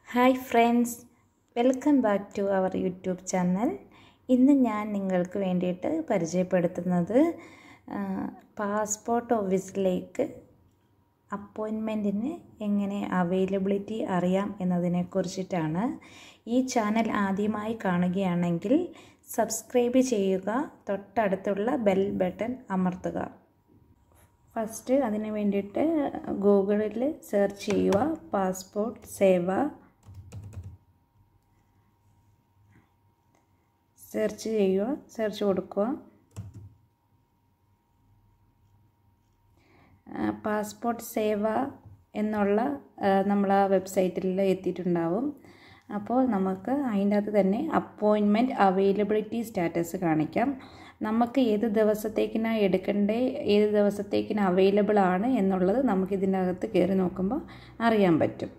hi friends welcome back to our YouTube channel ഇന്ന് ഞാൻ നിങ്ങൾക്ക് വേണ്ടിയിട്ട് പരിചയപ്പെടുത്തുന്നത് പാസ്പോർട്ട് ഓഫീസിലേക്ക് അപ്പോയിൻമെൻറ്റിന് എങ്ങനെ അവൈലബിലിറ്റി അറിയാം എന്നതിനെക്കുറിച്ചിട്ടാണ് ഈ ചാനൽ ആദ്യമായി കാണുകയാണെങ്കിൽ സബ്സ്ക്രൈബ് ചെയ്യുക തൊട്ടടുത്തുള്ള ബെൽ ബട്ടൺ അമർത്തുക ഫസ്റ്റ് അതിന് വേണ്ടിയിട്ട് ഗൂഗിളിൽ സെർച്ച് ചെയ്യുക പാസ്പോർട്ട് സേവ സെർച്ച് ചെയ്യുക സെർച്ച് കൊടുക്കുക പാസ്പോർട്ട് സേവ എന്നുള്ള നമ്മൾ ആ വെബ്സൈറ്റിൽ എത്തിയിട്ടുണ്ടാവും അപ്പോൾ നമുക്ക് അതിൻ്റെ അകത്ത് തന്നെ അപ്പോയിൻമെൻറ്റ് അവൈലബിലിറ്റി സ്റ്റാറ്റസ് കാണിക്കാം നമുക്ക് ഏത് ദിവസത്തേക്കിനാണ് എടുക്കേണ്ടേ ഏത് ദിവസത്തേക്കിന് അവൈലബിൾ ആണ് എന്നുള്ളത് നമുക്ക് ഇതിൻ്റെ അകത്ത് കയറി നോക്കുമ്പോൾ അറിയാൻ പറ്റും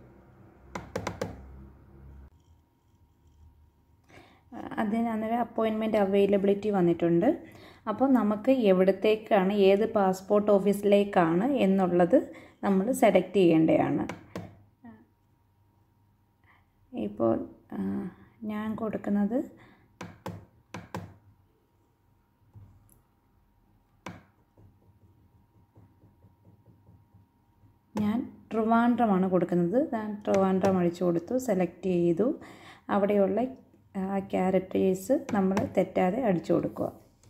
അതിന് അന്നേരം അപ്പോയിൻമെൻറ്റ് അവൈലബിലിറ്റി വന്നിട്ടുണ്ട് അപ്പോൾ നമുക്ക് എവിടത്തേക്കാണ് ഏത് പാസ്പോർട്ട് ഓഫീസിലേക്കാണ് എന്നുള്ളത് നമ്മൾ സെലക്ട് ചെയ്യേണ്ടതാണ് ഇപ്പോൾ ഞാൻ കൊടുക്കുന്നത് ഞാൻ ട്രിവാൻഡ്രമാണ് കൊടുക്കുന്നത് ഞാൻ ട്രിവാൻഡ്രം അടിച്ചു കൊടുത്തു സെലക്ട് ചെയ്തു അവിടെയുള്ള ആ ക്യാരക്ടേഴ്സ് നമ്മൾ തെറ്റാതെ അടിച്ചു കൊടുക്കുക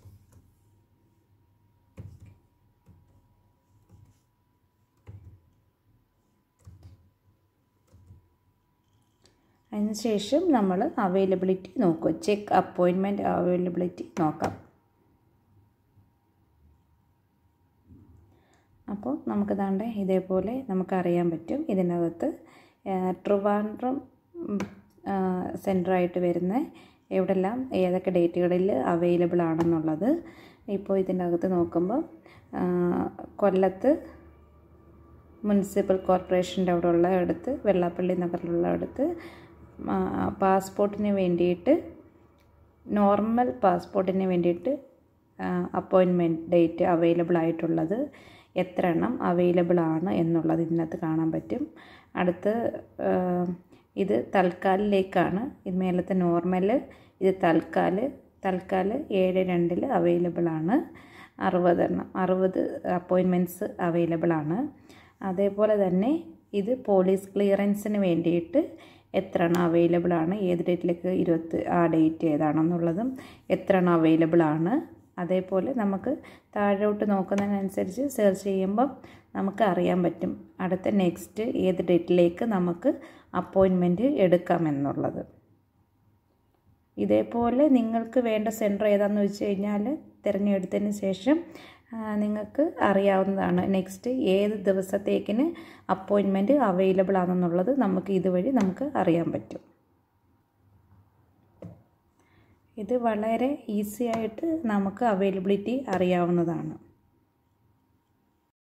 അതിനുശേഷം നമ്മൾ അവൈലബിലിറ്റി നോക്കുക ചെക്ക് അപ്പോയിൻമെൻറ്റ് അവൈലബിലിറ്റി നോക്കാം അപ്പോൾ നമുക്ക് ദാണ്ട് ഇതേപോലെ നമുക്കറിയാൻ പറ്റും ഇതിനകത്ത് ട്രിവാൻഡ്രം സെൻറ്ററായിട്ട് വരുന്ന എവിടെല്ലാം ഏതൊക്കെ ഡേറ്റുകളിൽ അവൈലബിൾ ആണെന്നുള്ളത് ഇപ്പോൾ ഇതിൻ്റെ അകത്ത് നോക്കുമ്പോൾ കൊല്ലത്ത് മുനിസിപ്പൽ കോർപ്പറേഷൻ്റെ അവിടെ ഉള്ള അടുത്ത് വെള്ളാപ്പള്ളി നഗറിലുള്ള അടുത്ത് പാസ്പോർട്ടിന് വേണ്ടിയിട്ട് നോർമൽ പാസ്പോർട്ടിന് വേണ്ടിയിട്ട് അപ്പോയിൻമെൻറ്റ് ഡേറ്റ് അവൈലബിൾ ആയിട്ടുള്ളത് എത്ര എണ്ണം അവൈലബിൾ ആണ് എന്നുള്ളത് ഇതിനകത്ത് കാണാൻ പറ്റും അടുത്ത് ഇത് തൽക്കാലിലേക്കാണ് ഇത് മേലത്തെ നോർമൽ ഇത് തൽക്കാൽ തൽക്കാൽ ഏഴ് രണ്ടിൽ അവൈലബിൾ ആണ് അറുപത് എണ്ണം അറുപത് അപ്പോയിൻമെൻറ്റ്സ് അവൈലബിൾ ആണ് അതേപോലെ തന്നെ ഇത് പോലീസ് ക്ലിയറൻസിന് വേണ്ടിയിട്ട് എത്ര എണ്ണം അവൈലബിൾ ആണ് ഏത് ഡേറ്റിലേക്ക് ഇരുപത്തി ആ ഡേറ്റ് ഏതാണെന്നുള്ളതും എത്ര എണ്ണം അവൈലബിൾ ആണ് അതേപോലെ നമുക്ക് താഴോട്ട് നോക്കുന്നതിനനുസരിച്ച് സെർച്ച് ചെയ്യുമ്പം നമുക്ക് അറിയാൻ പറ്റും അടുത്ത നെക്സ്റ്റ് ഏത് ഡേറ്റിലേക്ക് നമുക്ക് അപ്പോയിൻമെൻറ്റ് എടുക്കാമെന്നുള്ളത് ഇതേപോലെ നിങ്ങൾക്ക് വേണ്ട സെൻറ്റർ ഏതാണെന്ന് വെച്ച് കഴിഞ്ഞാൽ തിരഞ്ഞെടുത്തതിന് ശേഷം നിങ്ങൾക്ക് അറിയാവുന്നതാണ് നെക്സ്റ്റ് ഏത് ദിവസത്തേക്കിന് അപ്പോയിൻമെൻറ്റ് അവൈലബിൾ ആണെന്നുള്ളത് നമുക്ക് ഇതുവഴി നമുക്ക് അറിയാൻ പറ്റും ഇത് വളരെ ഈസി ആയിട്ട് നമുക്ക് അവൈലബിലിറ്റി അറിയാവുന്നതാണ്